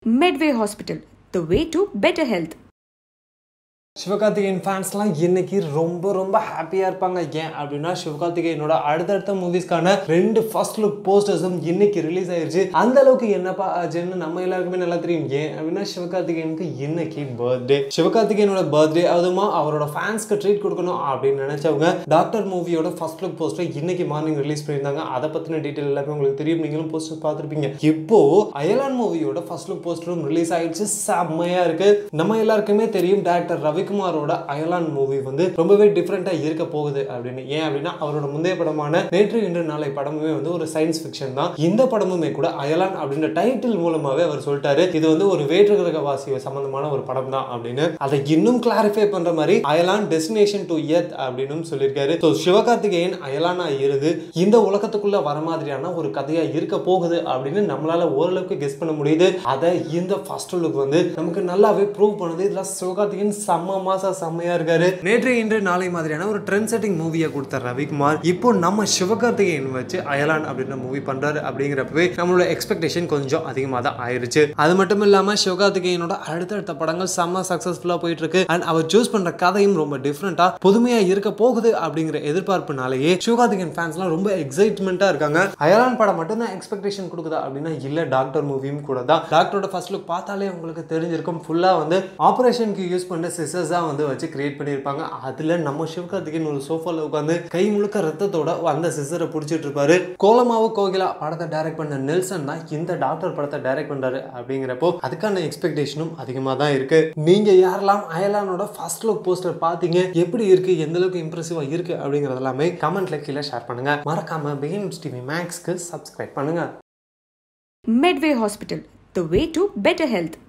Medway Hospital, the way to better health. Sivakarthikeyan ஃபேன்ஸ்லாம் இன்னைக்கு ரொம்ப ரொம்ப ஹாப்பியாக இருப்பாங்க ஏன் அப்படின்னா சிவகார்த்திகேயனோட அடுத்தடுத்த மூவிஸ்க்கான ரெண்டு ஃபர்ஸ்ட் லுக் போஸ்டர்ஸும் இன்னைக்கு ரிலீஸ் ஆயிருச்சு அந்த அளவுக்கு என்னப்பா ஆச்சுன்னு நம்ம எல்லாருக்குமே நல்லா தெரியும் ஏன் அப்படின்னா சிவகார்த்திகேயனுக்கு இன்னைக்கு பர்த்டே சிவகார்த்திகேயனோட பர்த்டே அதுமா அவரோட ஃபேன்ஸ்க்கு ட்ரீட் கொடுக்கணும் அப்படின்னு நினைச்சவங்க டாக்டர் மூவியோட ஃபர்ஸ்ட் லுக் போஸ்டர் இன்னைக்கு மார்னிங் ரிலீஸ் பண்ணியிருந்தாங்க அதை பற்றின டீட்டெயில் எல்லாமே உங்களுக்கு தெரியும் நீங்களும் போஸ்டர் பார்த்துருப்பீங்க இப்போ அயலான் மூவியோட ஃபர்ஸ்ட் லுக் போஸ்டரும் ரிலீஸ் ஆயிடுச்சு செம்மையா இருக்கு நம்ம எல்லாருக்குமே தெரியும் டேரக்டர் ரவிக்குமாரோட அயலான் மூவி வந்து ரொம்பவே டிஃப்ரெண்டா இருக்க போகுது அப்படின்னு ஏன் அப்படின்னா அவரோட முந்தைய படமான நேற்று இன்று நாளை படமுமே வந்து ஒரு சயின்ஸ் ஃபிக்ஷன் தான் இந்த படமுமே கூட அயலான் அப்படின்ற டைட்டில் மூலமாவே அவர் சொல்லிட்டாரு இது வந்து ஒரு வேற்று கிரகவாசி சம்பந்தமான ஒரு படம் தான் அப்படின்னு அதை இன்னும் கிளாரிஃபை பண்ற மாதிரி அயலான் டெஸ்டினேஷன் டு எர்த் அப்படின்னு சொல்லியிருக்காரு ஸோ சிவகார்த்திகேயன் அயலானா இருந்து இந்த உலகத்துக்குள்ள வர மாதிரியான ஒரு கதையா இருக்க போகுது அப்படின்னு நம்மளால ஓரளவுக்கு கெஸ் பண்ண முடியுது அதை இந்த ஃபர்ஸ்ட் லுக் வந்து நமக்கு நல்லாவே ப்ரூவ் பண்ணுது இதுல சிவகார்த்திகேயன் செம்ம மாசா செம்மையா இருக்காரு நேற்று இன்று நாளை மாதிரியான ஒரு ட்ரெண்ட் செட்டிங் மூவியை கொடுத்த ரவிக்குமார் இப்போ நம்ம சிவகார்த்திகேயன் வச்சு அயலான் அப்படின்ற மூவி பண்றாரு அப்படிங்கிறப்பவே நம்மளோட எக்ஸ்பெக்டேஷன் கொஞ்சம் அதிகமாக தான் ஆயிருச்சு அது மட்டும் இல்லாம சிவகார்த்திகேயனோட அடுத்தடுத்த படங்கள் செம்ம சக்சஸ்ஃபுல்லா போயிட்டு இருக்கு அண்ட் அவர் சூஸ் பண்ற கதையும் ரொம்ப டிஃப்ரெண்டா புதுமையா இருக்க போகுது அப்படிங்கிற எதிர்பார்ப்புனாலேயே சிவகார்த்திகேயன் ஃபேன்ஸ்லாம் ரொம்ப எக்ஸைட்மெண்ட்டாக இருக்காங்க அயலான் படம் மட்டும்தான் எக்ஸ்பெக்டேஷன் கொடுக்குதா அப்படின்னா இல்லை டாக்டர் மூவியும் கூட தான் டாக்டரோட ஃபர்ஸ்ட் லுக் பார்த்தாலே உங்களுக்கு தெரிஞ்சிருக்கும் ஃபுல்லாக வந்து ஆப்ரேஷனுக்கு யூஸ் பண்ண சிசர்ஸாக வந்து வச்சு கிரியேட் பண்ணியிருப்பாங்க அதில் நம்ம சிவகார்த்திகேயன் ஒரு சோஃபாவில் உட்காந்து கை முழுக்க ரத்தத்தோட அந்த சிசரை பிடிச்சிட்டு இருப்பாரு கோலமாவு கோகிலா படத்தை டைரக்ட் பண்ண நெல்சன் தான் இந்த டாக்டர் படத்தை டைரக்ட் பண்றாரு அப்படிங்கிறப்போ அதுக்கான எக்ஸ்பெக்டேஷனும் அதிகமாக தான் இருக்கு நீங்க யாரெல்லாம் அயலானோட ஃபர்ஸ்ட் லுக் போஸ்டர் பார்த்தீங்க எப்படி இருக்கு எந்த அளவுக்கு இம்ப்ரெசிவா இருக்கு அப்படிங்கிறது எல்லாமே கமெண்ட்ல கீழே ஷேர் பண்ணுங்க மறக்காம பிகின் டிவி மேக்ஸ்க்கு சப்ஸ்கிரைப் பண்ணுங்க Medway Hospital, the way to better health.